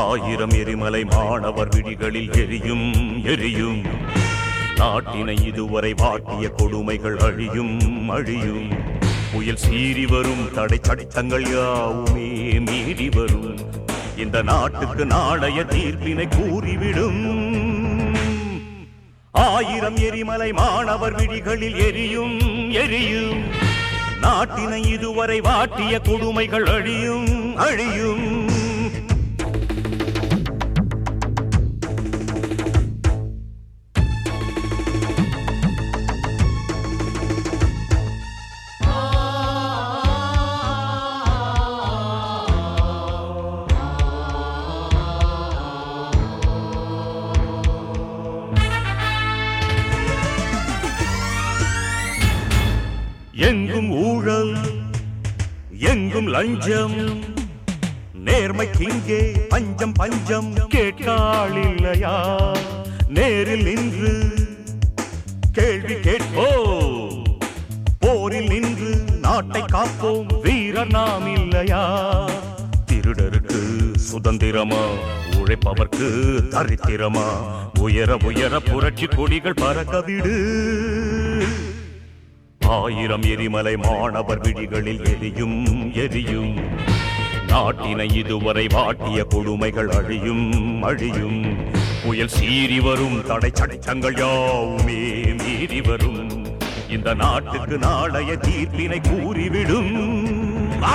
ஆயிரம் எரிமலை மாணவர் விழிகளில் எரியும் எரியும் நாட்டினை இதுவரை வாட்டிய கொடுமைகள் அழியும் அழியும் புயல் சீறி வரும் தடை சட்டங்கள் யாவுமே மீறி வரும் இந்த நாட்டுக்கு நாளைய தீர்ப்பினை கூறிவிடும் ஆயிரம் எரிமலை மாணவர் விழிகளில் எரியும் எரியும் நாட்டினை இதுவரை வாட்டிய கொடுமைகள் அழியும் அழியும் எங்கும் ஊழல் எங்கும் லஞ்சம் நேர்மைக்கு இங்கே பஞ்சம் பஞ்சம் கேட்காள் இல்லையா நேரில் நின்று கேள்வி கேட்போம் போரில் நின்று நாட்டை காப்போம் வீரர் நாம் இல்லையா திருடருக்கு சுதந்திரமா உழைப்பவர்க்கு தரித்திரமா உயர உயர புரட்சி கொடிகள் பறக்க விடு ஆயிரம் எரிமலை மாணவர் விழிகளில் எரியும் எரியும் நாட்டினை இதுவரை வாட்டிய கொடுமைகள் அழியும் அழியும் புயல் சீறி வரும் தடை சட்டங்கள் யாவுமே மீறி வரும் இந்த நாட்டுக்கு நாளைய தீர்ப்பினை கூறிவிடும் ஆ!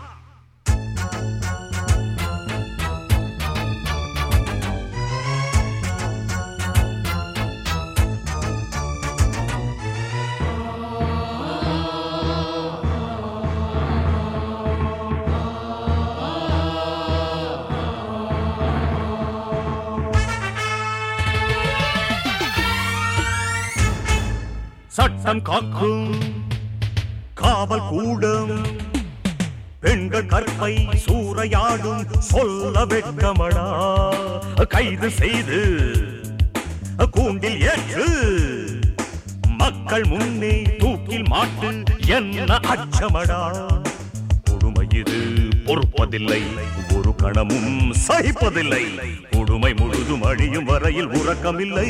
சட்டம் காக்கும் காவல் கூடம் பெண்கள் கற்பை சூறையாடும் சொல்ல வெட்கமடா கைது செய்து கூண்டில் ஏற்று மக்கள் முன்னே தூக்கில் மாட்டு என்ன அச்சமடா கொடுமை இது பொறுப்பதில்லை ஒரு கணமும் சகிப்பதில்லை கொடுமை முழுதும் அழியும் வரையில் உறக்கமில்லை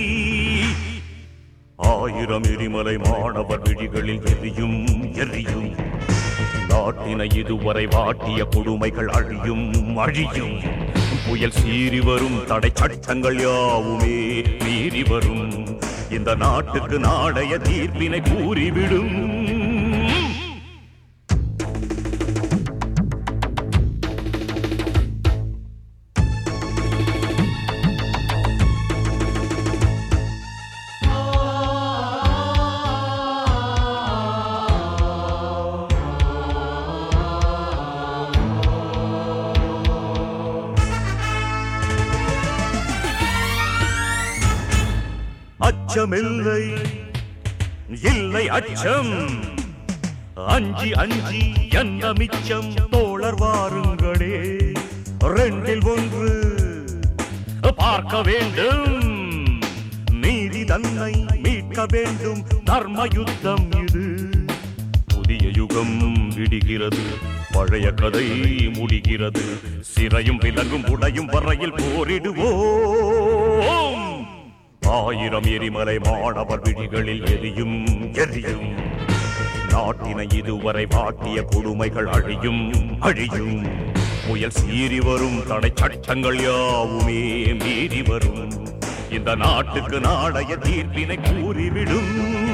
ஆயிரம் எரிமலை மாணவர் விழிகளில் எரியும் எரியும் நாட்டினை இதுவரை வாட்டிய கொடுமைகள் அழியும் அழியும் புயல் சீறி வரும் தடை சட்டங்கள் யாவுமே மீறி வரும் இந்த நாட்டுக்கு நாளைய தீர்ப்பினை கூறிவிடும் அச்சமில்லை இல்லை அச்சம் அஞ்சி அஞ்சி என்ன மிச்சம் தோழர் வாருங்களே ரெண்டில் ஒன்று பார்க்க வேண்டும் நீதி தன்னை மீட்க வேண்டும் தர்ம யுத்தம் இது புதிய யுகம் விடுகிறது பழைய கதை முடிகிறது சிறையும் விலங்கும் உடையும் வரையில் போரிடுவோம் ஆயிரம் எரிமலை மாணவர் விழிகளில் எரியும் எரியும் நாட்டினை இதுவரை வாட்டிய கொடுமைகள் அழியும் அழியும் புயல் சீறி வரும் தடை சட்டங்கள் யாவுமே மீறி வரும் இந்த நாட்டுக்கு நாளைய தீர்ப்பினை கூறிவிடும்